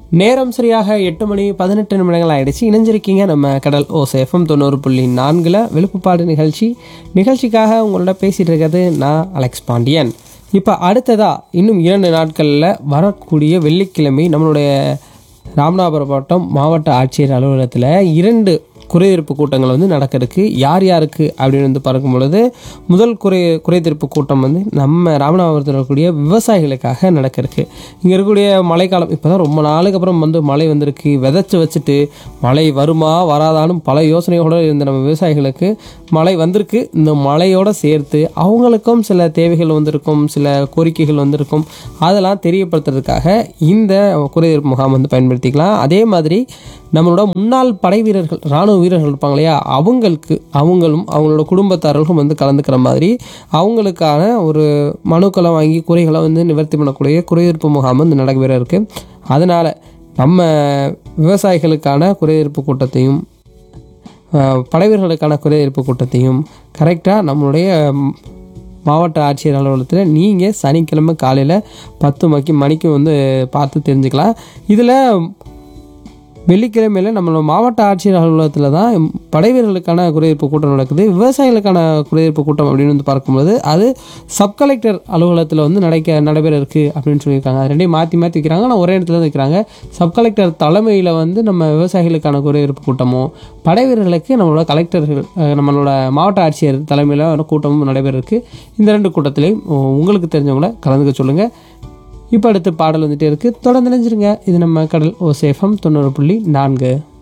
நேரம் சரியாக எட்டு மணி பதினெட்டு நிமிடங்கள் ஆயிடுச்சு இணைஞ்சிருக்கீங்க நம்ம கடல் ஓசேஃபம் தொண்ணூறு புள்ளி நான்கில் விழுப்புப்பாடு நிகழ்ச்சி நிகழ்ச்சிக்காக உங்களோட பேசிகிட்டு இருக்கிறது நான் அலெக்ஸ் பாண்டியன் இப்போ அடுத்ததா இன்னும் இரண்டு நாட்களில் வரக்கூடிய வெள்ளிக்கிழமை நம்மளுடைய ராமநாதபுரம் மாவட்டம் மாவட்ட ஆட்சியர் அலுவலகத்தில் இரண்டு குறைதீர்ப்பு கூட்டங்கள் வந்து நடக்கிறதுக்கு யார் யாருக்கு அப்படின்னு வந்து பார்க்கும் பொழுது முதல் குறை குறைதீர்ப்பு கூட்டம் வந்து நம்ம ராமநாதபுரத்தில் இருக்கக்கூடிய விவசாயிகளுக்காக நடக்கிறதுக்கு இங்கே இருக்கக்கூடிய மழைக்காலம் இப்போ தான் ரொம்ப நாளுக்கு அப்புறம் வந்து மழை வந்திருக்கு விதைச்சி வச்சுட்டு மழை வருமா வராதான்னு பல யோசனையோடு இருந்த நம்ம விவசாயிகளுக்கு மழை வந்திருக்கு இந்த மழையோடு சேர்த்து அவங்களுக்கும் சில தேவைகள் வந்திருக்கும் சில கோரிக்கைகள் வந்திருக்கும் அதெல்லாம் தெரியப்படுத்துறதுக்காக இந்த குறைதீர்ப்பு முகாம் வந்து பயன்படுத்திக்கலாம் அதே மாதிரி நம்மளோட முன்னாள் படை வீரர்கள் இராணுவ வீரர்கள் இருப்பாங்க இல்லையா அவங்களுக்கு அவங்களும் அவங்களோட குடும்பத்தாரர்களும் வந்து கலந்துக்கிற மாதிரி அவங்களுக்கான ஒரு மனுக்களை வாங்கி குறைகளை வந்து நிவர்த்தி பண்ணக்கூடிய குறைதீர்ப்பு முகாம் வந்து நடைபெற இருக்கு அதனால் நம்ம விவசாயிகளுக்கான குறைதீர்ப்பு கூட்டத்தையும் அஹ், படைவீரர்களுக்கான குறைதீர்ப்பு கூட்டத்தையும் கரெக்டாக நம்மளுடைய ம், மாவட்ட ஆட்சியர் அலுவலகத்தில் நீங்கள் சனிக்கிழமை காலையில் பத்து மணிக்கு மணிக்கு வந்து பார்த்து தெரிஞ்சுக்கலாம் இதில் வெள்ளிக்கிழமையில் நம்மளோட மாவட்ட ஆட்சியர் அலுவலகத்தில் தான் படைவீரர்களுக்கான குடியிருப்பு கூட்டம் நடக்குது விவசாயிகளுக்கான குடியிருப்பு கூட்டம் அப்படின்னு வந்து பார்க்கும்போது அது சப் கலெக்டர் அலுவலகத்தில் வந்து நடக்க நடைபெற இருக்குது அப்படின்னு சொல்லியிருக்காங்க அது ரெண்டையும் மாற்றி மாற்றி வைக்கிறாங்க ஆனால் ஒரே இடத்துல தான் வைக்கிறாங்க சப் கலெக்டர் தலைமையில் வந்து நம்ம விவசாயிகளுக்கான குடியிருப்பு கூட்டமும் படைவீரர்களுக்கு நம்மளோட கலெக்டர்கள் அஹ், நம்மளோட மாவட்ட ஆட்சியர் தலைமையில் ஒரு கூட்டமும் நடைபெற இருக்குது இந்த ரெண்டு கூட்டத்திலையும் உங்களுக்கு தெரிஞ்சவங்கள கலந்துக்க சொல்லுங்கள் இப்போ அடுத்து பாடல் வந்துட்டே இருக்குது தொடர்ந்து நினைஞ்சிருங்க இது நம்ம கடல் ஓ சேஃபம் தொண்ணூறு புள்ளி நான்கு